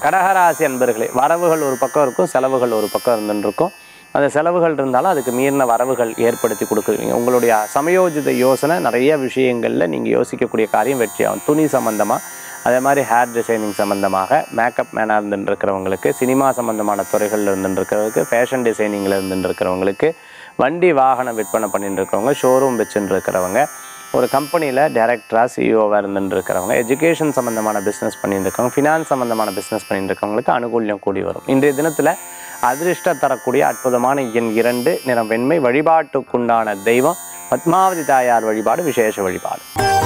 கடகராசி அன்பர்களே வரவுகள் ஒரு பக்கம் இருக்கும் செலவுகள் ஒரு பக்கம் இருந்துட்டு இருக்கும் அந்த செலவுகள் இருந்தாலும் அதுக்கு மீறின வரவுகள் ஏற்படுத்தி கொடுக்குறீங்க உங்களுடைய சமயோஜித யோசனை நிறைய விஷயங்களில் நீங்கள் யோசிக்கக்கூடிய காரியம் வெற்றியாகும் துணி சம்மந்தமாக அதே மாதிரி ஹேர் டிசைனிங் சம்மந்தமாக மேக்கப் மேனாக இருந்துட்டு இருக்கிறவங்களுக்கு சினிமா சம்மந்தமான துறைகளில் இருந்துட்டு இருக்கிறவங்களுக்கு ஃபேஷன் டிசைனிங்கில் இருந்துட்டு இருக்கிறவங்களுக்கு வண்டி வாகனம் விற்பனை பண்ணிட்டு இருக்கிறவங்க ஷோரூம் வச்சுட்டு இருக்கிறவங்க ஒரு கம்பெனியில் டைரக்டராக சிஇஓவாக இருந்துட்டு இருக்கிறவங்க எஜுகேஷன் சம்மந்தமான பிஸ்னஸ் பண்ணிட்டு இருக்கவங்க ஃபினான்ஸ் சம்மந்தமான பிஸ்னஸ் பண்ணிட்டு இருக்கவங்களுக்கு அனுகூல்யம் கூடி வரும் இன்றைய தினத்தில் அதிர்ஷ்டம் தரக்கூடிய அற்புதமான எண் இரண்டு நிறம் வெண்மை வழிபாட்டுக்குண்டான தெய்வம் பத்மாவதி தாயார் வழிபாடு விசேஷ வழிபாடு